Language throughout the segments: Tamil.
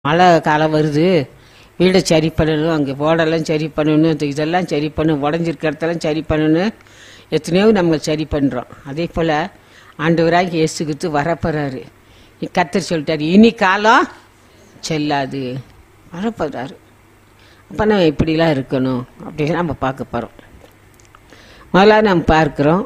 மழை காலம் வருது வீடை சரி பண்ணணும் அங்கே ஓடெல்லாம் சரி பண்ணணும் இந்த இதெல்லாம் சரி பண்ணணும் உடஞ்சிருக்க இடத்தெல்லாம் சரி பண்ணணும் எத்தனையோ நம்ம சரி பண்ணுறோம் அதே போல் ஆண்டவராக இயேசுகிட்டு வரப்போறாரு கத்தர் சொல்லிட்டாரு இனி காலம் செல்லாது வரப்போறாரு அப்போ நம்ம இப்படிலாம் இருக்கணும் அப்படின்னு நம்ம பார்க்க போகிறோம் முதல்ல நம்ம பார்க்குறோம்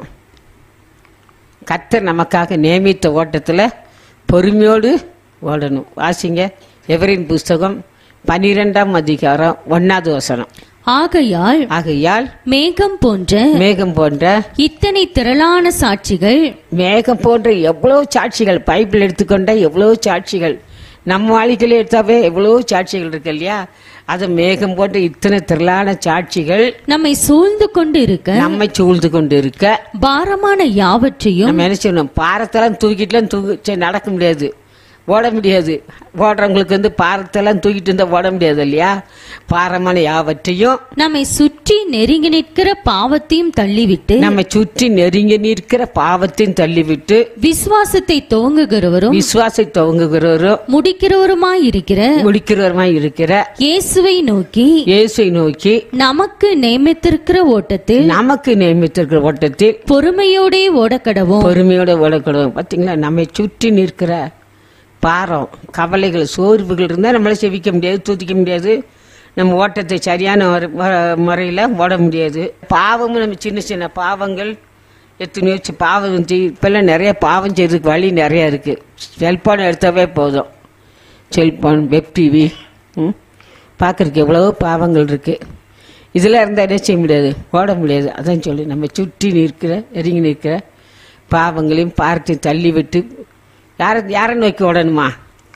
கர்த்தர் நமக்காக நியமித்த ஓட்டத்தில் பொறுமையோடு ஓடணும் வாசிங்க எவரின் புஸ்தகம் பனிரெண்டாம் அதிகாரம் ஒன்னாவது வசனம் ஆகையால் ஆகையால் மேகம் போன்ற மேகம் போன்ற இத்தனை திரளான சாட்சிகள் மேகம் போன்ற எவ்வளவு சாட்சிகள் பைபிள் எடுத்துக்கொண்டா எவ்வளவு சாட்சிகள் நம்ம வாழ்க்கையில எடுத்தாவே எவ்வளவு சாட்சிகள் இருக்கு இல்லையா அது மேகம் போன்ற இத்தனை திரளான சாட்சிகள் நம்மை சூழ்ந்து கொண்டு இருக்க நம்மை சூழ்ந்து கொண்டு இருக்க பாரமான யாவற்றையும் நம்ம என்ன செய்யணும் பாரத்தெல்லாம் தூக்கிட்டுலாம் தூக்கி சரி, நடக்க முடியாது ஓட முடியாது ஓடுறவங்களுக்கு வந்து பாரத்தெல்லாம் தூக்கிட்டு இருந்தா ஓட முடியாது இல்லையா பாரமான யாவற்றையும் நம்மை சுற்றி நெருங்கி நிற்கிற பாவத்தையும் தள்ளிவிட்டு நம்ம சுற்றி நெருங்கி நிற்கிற பாவத்தையும் தள்ளிவிட்டு விசுவாசத்தை துவங்குகிறவரும் விசுவாசை துவங்குகிறவரும் முடிக்கிறவருமாய் இருக்கிற முடிக்கிறவருமாய் இருக்கிற இயேசுவை நோக்கி இயேசுவை நோக்கி நமக்கு நியமித்திருக்கிற ஓட்டத்தில் நமக்கு நியமித்திருக்கிற ஓட்டத்தில் பொறுமையோடே ஓடக்கடவும் பொறுமையோட ஓடக்கூடாது பார்த்தீங்களா நம்மை சுற்றி நிற்கிற பாரம் கவலைகள் சோர்வுகள் இருந்தால் நம்மளால செவிக்க முடியாது தூத்திக்க முடியாது நம்ம ஓட்டத்தை சரியான முறையில் ஓட முடியாது பாவமும் நம்ம சின்ன சின்ன பாவங்கள் எத்தனையோ சி- பாவம் வந்து இப்போல்லாம் நிறைய பாவம் செய்யறதுக்கு வழி நிறையா இருக்குது செல்ஃபோன் எடுத்தாவே போதும் செல்ஃபோன் வெப் டிவி பார்க்குறதுக்கு எவ்வளவோ பாவங்கள் இருக்குது இதெல்லாம் இருந்தால் என்ன செய்ய முடியாது ஓட முடியாது அதான் சொல்லி நம்ம சுற்றி நிற்கிற நெருங்கி நிற்கிற பாவங்களையும் பார்த்து தள்ளி விட்டு யாரை யாரை நோக்கி ஓடணுமா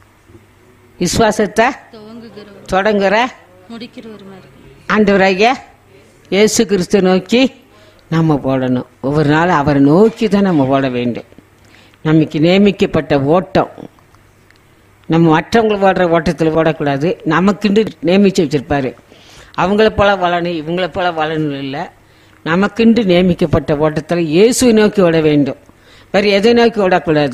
விசுவாசத்தை தொடங்குற ஆண்டவராகிய இயேசு கிறிஸ்து நோக்கி நம்ம போடணும் ஒவ்வொரு நாள் அவரை நோக்கி தான் நம்ம ஓட வேண்டும் நமக்கு நியமிக்கப்பட்ட ஓட்டம் நம்ம மற்றவங்க ஓடுற ஓட்டத்தில் ஓடக்கூடாது நமக்குண்டு நியமிச்சு வச்சிருப்பாரு அவங்கள போல வளரணும் இவங்கள போல வளரணும் இல்லை நமக்குண்டு நியமிக்கப்பட்ட ஓட்டத்தில் இயேசுவை நோக்கி ஓட வேண்டும் வேறு எதை நோக்கி ஓடக்கூடாது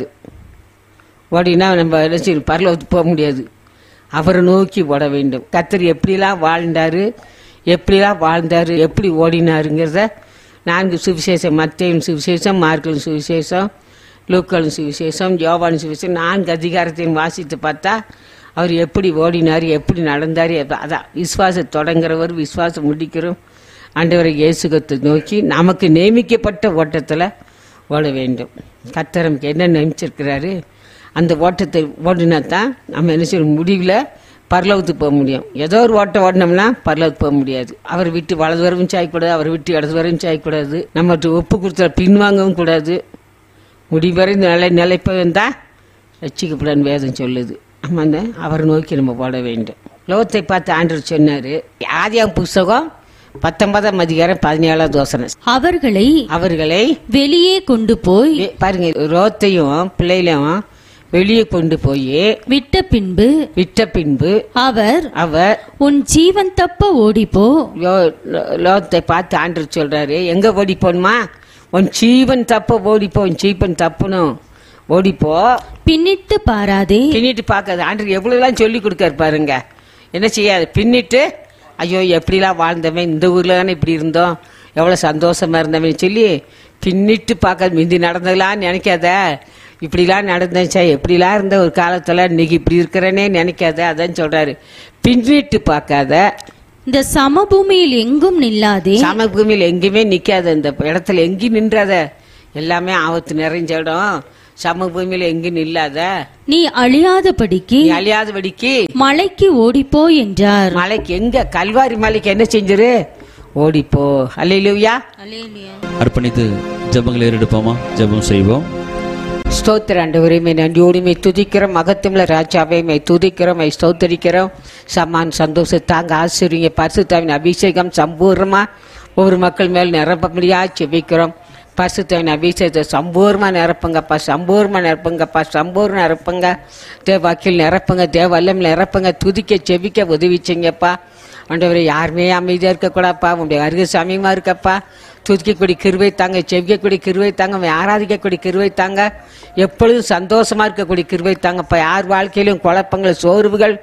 ஓடினா நம்ம என்ன செய்யணும் பரலோகத்துக்கு போக முடியாது அவரை நோக்கி ஓட வேண்டும் கத்தர் எப்படிலாம் வாழ்ந்தாரு எப்படிலாம் வாழ்ந்தாரு எப்படி ஓடினாருங்கிறத நான்கு சுவிசேஷம் மத்தேயும் சுவிசேஷம் மார்க்கலும் சுவிசேஷம் லூக்கலும் சுவிசேஷம் யோவான் சுவிசேஷம் நான்கு அதிகாரத்தையும் வாசித்து பார்த்தா அவர் எப்படி ஓடினார் எப்படி நடந்தார் எப்ப- அதான் விசுவாசம் தொடங்குறவர் விசுவாசம் முடிக்கிறோம் ஆண்டவரை இயேசுகத்தை நோக்கி நமக்கு நியமிக்கப்பட்ட ஓட்டத்தில் ஓட வேண்டும் கர்த்தர் நமக்கு என்ன நியமிச்சிருக்கிறாரு அந்த ஓட்டத்தை ஓடினா தான் நம்ம என்ன செய்யணும் முடிவில் பரலவத்துக்கு போக முடியும் ஏதோ ஒரு ஓட்டம் ஓடினோம்னா பரலவத்துக்கு போக முடியாது அவர் விட்டு வலது வரவும் சாயக்கூடாது அவர் விட்டு இடது வரவும் சாயக்கூடாது நம்ம ஒப்பு கொடுத்த பின்வாங்கவும் கூடாது முடிவரை நிலை நிலைப்பவன் தான் ரட்சிக்கப்படான்னு வேதம் சொல்லுது நம்ம அந்த அவரை நோக்கி நம்ம போட வேண்டும் லோகத்தை பார்த்து ஆண்டவர் சொன்னார் ஆதியாம் புஸ்தகம் பத்தொன்பதாம் அதிகாரம் பதினேழாவது யோசனை அவர்களை அவர்களை வெளியே கொண்டு போய் வெ- பாருங்க ரோத்தையும் பிள்ளைகளையும் வெளியே கொண்டு போய் விட்ட பின்பு விட்ட பின்பு அவர் அவர் உன் ஜீவன் தப்ப ஓடிப்போ லோ- லோ- லோகத்தை பார்த்து ஆண்டவர் சொல்றாரு எங்க ஓடி போகணுமா உன் ஜீவன் தப்ப ஓடிப்போ உன் ஜீவன் தப்புனும் ஓடிப்போ பின்னிட்டு பாராதே பின்னிட்டு பார்க்காது ஆண்டவர் எவ்வளவுலாம் சொல்லி கொடுக்காரு பாருங்க என்ன செய்யாது பின்னிட்டு ஐயோ எப்படிலாம் வாழ்ந்தவன் இந்த ஊர்ல தானே இப்படி இருந்தோம் எவ்வளவு சந்தோஷமா இருந்தவன் சொல்லி பின்னிட்டு பார்க்காது மிந்தி நடந்ததெல்லாம் நினைக்காத இப்படிலாம் நடந்துச்சா எப்படிலாம் இருந்த ஒரு காலத்துல இன்னைக்கு இப்படி இருக்கிறேனே நினைக்காத அதான் சொல்றாரு பின்னிட்டு பார்க்காத இந்த சமபூமியில் எங்கும் நில்லாதே சமபூமியில் எங்கேயுமே நிக்காத இந்த இடத்துல எங்கேயும் நின்றாத எல்லாமே ஆபத்து நிறைஞ்ச இடம் சமபூமியில எங்கேயும் நில்லாத நீ அழியாதபடிக்கு நீ அழியாதபடிக்கு மலைக்கு ஓடிப்போ என்றார் மலைக்கு எங்க கல்வாரி மலைக்கு என்ன செஞ்சிரு ஓடிப்போ அல்லையிலுயா அர்ப்பணித்து ஜெபங்களை ஏறெடுப்போமா ஜெபம் செய்வோம் ஸ்தோத்திர ஆண்டவரே மை நன்றியோடு மை துதிக்கிறோம் மகத்துவல ராஜாவை மை துதிக்கிறோம் மை ஸ்தோத்தரிக்கிறோம் சமான் சந்தோஷத்தாங்க ஆசிரியங்க பரிசுத்தாவின் அபிஷேகம் சம்பூர்ணமா ஒவ்வொரு மக்கள் மேல் நிரப்ப முடியா செபிக்கிறோம் பரிசுத்தாவின் அபிஷேகத்தை சம்பூர்ணமா நிரப்புங்கப்பா சம்பூர்ணமா நிரப்புங்கப்பா சம்பூர்ண நிரப்புங்க தேவாக்கில் நிரப்புங்க தேவ வல்லம் நிரப்புங்க துதிக்க செபிக்க உதவி செய்யுங்கப்பா ஆண்டவரே யாருமே அமைதியா இருக்கக்கூடாப்பா உங்களுடைய அருகு சமயமா இருக்கப்பா துதிக்கக்கூடிய கிருவை தாங்க செவிக்கக்கூடிய கிருவை தாங்க ஆராதிக்கக்கூடிய கிருவை தாங்க எப்பொழுதும் சந்தோஷமா இருக்கக்கூடிய கிருவை தாங்கப்பா யார் வாழ்க்கையிலும் குழப்பங்கள் சோர்வுகள்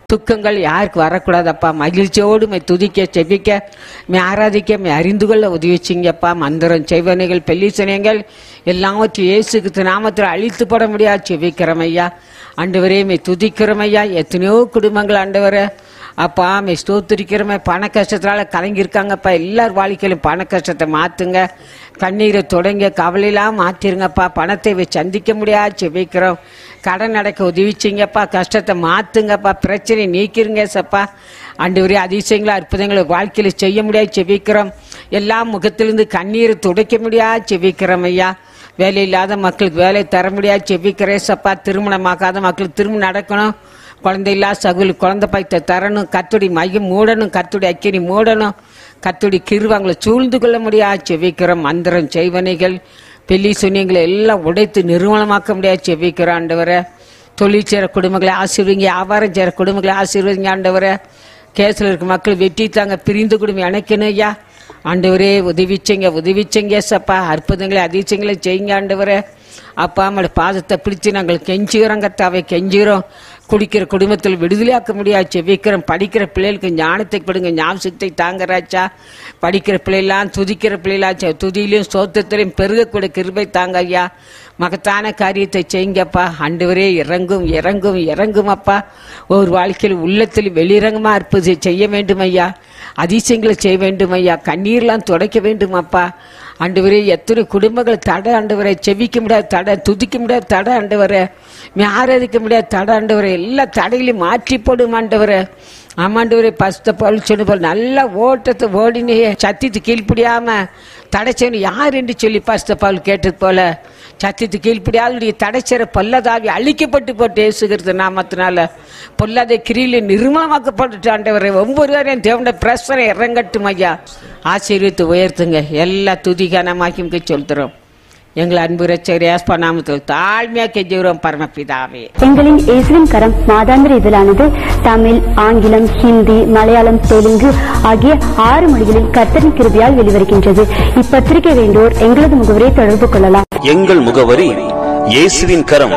துக்கங்கள் யாருக்கு வரக்கூடாதப்பா மகிழ்ச்சியோடு மை துதிக்க செபிக்க மை ஆராதிக்க மை அறிந்து கொள்ள உதவி செய்யுங்கப்பா மந்திரம் செய்வனைகள் பெல்லிசனைகள் எல்லாவற்றையும் இயேசுக்கு நாமத்தில் அழித்து போட முடியாது செபிக்கிறோம் ஐயா ஆண்டவரே மை துதிக்கிறோம் ஐயா எத்தனையோ குடும்பங்கள் ஆண்டவரை அப்பா மே ஸ்தோத்திரிக்கிறோமே பண கஷ்டத்தினால கலங்கியிருக்காங்கப்பா எல்லார் வாழ்க்கையிலும் பண கஷ்டத்தை மாற்றுங்க கண்ணீரை தொடங்க கவலையெல்லாம் மாற்றிருங்கப்பா பணத்தை வச்சு சந்திக்க முடியாது செபிக்கிறோம் கடன் அடைக்க உதவி செய்யுங்கப்பா கஷ்டத்தை மாற்றுங்கப்பா பிரச்சனை நீக்கிருங்க சப்பா ஆண்டு வரை அதிசயங்களை அற்புதங்களை வாழ்க்கையில் செய்ய முடியாது செபிக்கிறோம் எல்லா முகத்திலிருந்து கண்ணீரை துடைக்க முடியாது செபிக்கிறோம் ஐயா வேலை இல்லாத மக்களுக்கு வேலை தர முடியாது செபிக்கிறேன் சப்பா திருமணமாகாத மக்களுக்கு திருமணம் நடக்கணும் குழந்தை இல்லா சகுல் குழந்தை பாய்த்த தரணும் கத்துடி மையம் மூடணும் கத்துடி அக்கினி மூடணும் கத்துடி கிருவாங்களை சூழ்ந்து கொள்ள முடியாது செவிக்கிறோம் மந்திரம் செய்வனைகள் பெல்லி சுனியங்களை எல்லாம் உடைத்து நிறுவனமாக்க முடியாது செவிக்கிறோம் ஆண்டவரை தொழில் செய்கிற குடும்பங்களை ஆசீர்வதிங்க வியாபாரம் செய்கிற குடும்பங்களை ஆசீர்வதிங்க ஆண்டவரை கேஸில் இருக்க மக்கள் வெட்டி தாங்க பிரிந்து குடும்பம் இணைக்கணும் ஐயா ஆண்டவரே உதவிச்சைங்க உதவிச்சைங்க சப்பா அற்புதங்களை அதிசயங்களை செய்யுங்க ஆண்டவரே அப்பா அம்மாவோட பாதத்தை பிடிச்சு நாங்கள் கெஞ்சுகிறோம் கத்தாவை கெஞ்சுகிறோம் குடிக்கிற குடும்பத்தில் விடுதலையாக்க முடியாது செவிக்கிறோம் படிக்கிற பிள்ளைகளுக்கு ஞானத்தை கொடுங்க ஞாபகத்தை தாங்கராச்சா படிக்கிற பிள்ளைலாம் துதிக்கிற பிள்ளைலாச்சா துதியிலையும் சோத்தத்திலையும் பெருகக்கூட கிருபை தாங்க ஐயா மகத்தான காரியத்தை செய்யுங்கப்பா ஆண்டவரே இறங்கும் இறங்கும் இறங்கும் அப்பா ஒரு வாழ்க்கையில் உள்ளத்தில் வெளிரங்கமா இருப்பது செய்ய வேண்டும் ஐயா அதிசயங்களை செய்ய வேண்டும் ஐயா கண்ணீர்லாம் துடைக்க வேண்டும் அப்பா ஆண்டவரே எத்தனை குடும்பங்கள் தடை ஆண்டவரை செவிக்க முடியாத தடை துதிக்க முடியாத தடை ஆண்டவரை ஆராதிக்க முடியாத தடை ஆண்டவரை எல்லா தடைகளையும் மாற்றி போடும் ஆண்டவரை ஆமாண்டவரே பஸ்த போல் சொன்ன போல் நல்ல ஓட்டத்தை ஓடினே சத்தியத்து கீழ்ப்படியாம தடை செய்யணும் யார் என்று சொல்லி பஸ்த பால் கேட்டது போல சத்தியத்து கீழ்ப்படியாளுடைய தடை செய்கிற பொல்லதாவி அழிக்கப்பட்டு போட்டு ஏசுகிறது நாமத்தினால பொல்லாத கிரியில நிர்மலமாக்கப்பட்டு ஆண்டவரை ஒவ்வொருவரையும் தேவண்ட பிரசனை இறங்கட்டும் ஐயா ஆசீர்வித்து உயர்த்துங்க எல்லா துதிகானமாக்கி சொல்கிறோம் எங்கள் அன்பு ரச்சகர் ஏஸ்பா நாமத்தில் தாழ்மையா கெஞ்சுகிறோம் பரமபிதாவே எங்களின் இயேசுவின் கரம் மாதாந்திர இதழானது தமிழ் ஆங்கிலம் ஹிந்தி மலையாளம் தெலுங்கு ஆகிய ஆறு மொழிகளில் கர்த்தரின் கிருபையால் வெளிவருகின்றது இப்பத்திரிகை வேண்டோர் எங்களது முகவரை தொடர்பு கொள்ளலாம் எங்கள் முகவரி இயேசுவின் கரம்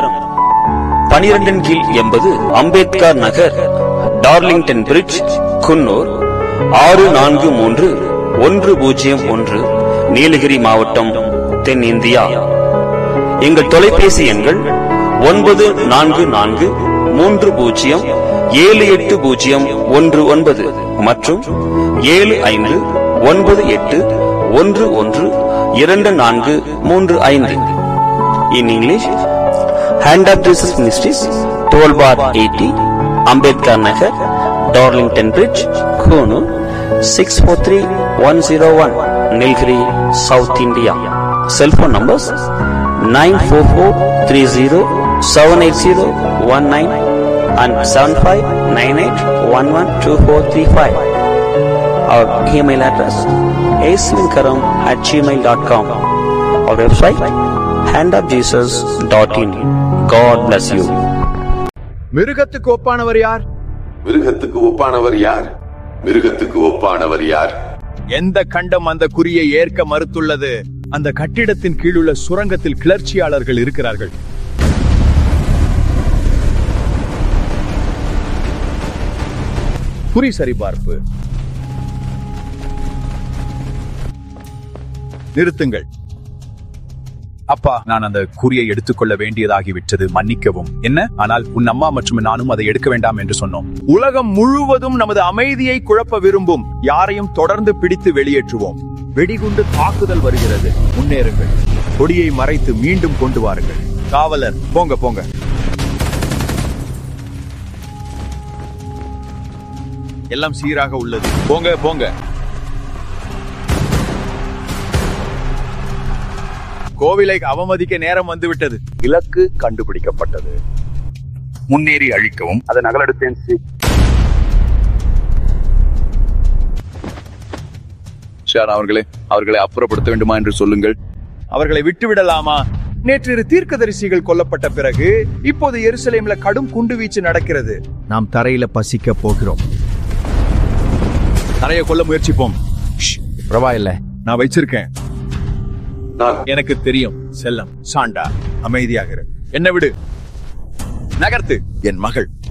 பனிரெண்டின் கீழ் எண்பது அம்பேத்கர் நகர் டார்லிங்டன் பிரிட்ஜ் குன்னூர் ஆறு நான்கு மூன்று ஒன்று பூஜ்ஜியம் ஒன்று நீலகிரி மாவட்டம் தென்னிந்தியா எங்கள் தொலைபேசி எண்கள் ஒன்பது நான்கு நான்கு மூன்று பூஜ்ஜியம் ஏழு எட்டு பூஜ்ஜியம் ஒன்று ஒன்பது மற்றும் ஏழு ஐந்து ஒன்பது எட்டு ஒன்று ஒன்று இரண்டு நான்கு மூன்று ஐந்து in English hand of Jesus ministries twelve bar eighty Ambedkar Nagar Darlington bridge Coonoor six four three one zero one Nilgiri south India cellphone numbers nine four four three zero seven eight zero one nine and seven five nine eight one one two four three five our email address aswinkaram at gmail.com our website handofjesus.in god bless you மிருகத்துக்கு ஒப்பானவர் யார் மிருகத்துக்கு ஒப்பானவர் யார் மிருகத்துக்கு ஒப்பானவர் யார் எந்த கண்டம் அந்த குறியை ஏற்க மறுத்துள்ளது அந்த கட்டிடத்தின் கீழுள்ள சுரங்கத்தில் கிளர்ச்சியாளர்கள் இருக்கிறார்கள் குறி சரிபார்ப்பு நிறுத்துங்கள் அப்பா நான் அந்த குறியை எடுத்துக்கொள்ள வேண்டியதாகிவிட்டது மன்னிக்கவும் என்ன ஆனால் உன் அம்மா மற்றும் நானும் அதை எடுக்க வேண்டாம் என்று சொன்னோம் உலகம் முழுவதும் நமது அமைதியை குழப்ப விரும்பும் யாரையும் தொடர்ந்து பிடித்து வெளியேற்றுவோம் வெடிகுண்டு தாக்குதல் வருகிறது முன்னேறுங்கள் கொடியை மறைத்து மீண்டும் கொண்டு வாருங்கள் காவலர் போங்க போங்க எல்லாம் சீராக உள்ளது போங்க போங்க கோவிலை அவமதிக்க நேரம் வந்துவிட்டது இலக்கு கண்டுபிடிக்கப்பட்டது முன்னேறி அழிக்கவும் அதை நகலெடுத்தேன் ஷார் அவர்களே அவர்களை அப்புறப்படுத்த வேண்டுமா என்று சொல்லுங்கள் அவர்களை விட்டு விடலாமா நேற்று தீர்க்கதரிசிகள் கொல்லப்பட்ட பிறகு இப்போது எருசலேம்ல கடும் குண்டு வீச்சு நடக்கிறது நாம் தரையில பசிக்க போகிறோம் தரையை கொல்ல முயற்சிப்போம் ஷ், பரவாயில்ல நான் வச்சிருக்கேன் நான் எனக்கு தெரியும் செல்லம் சாண்டா அமைதியாக இரு. என்ன விடு நகர்த்து என் மகள்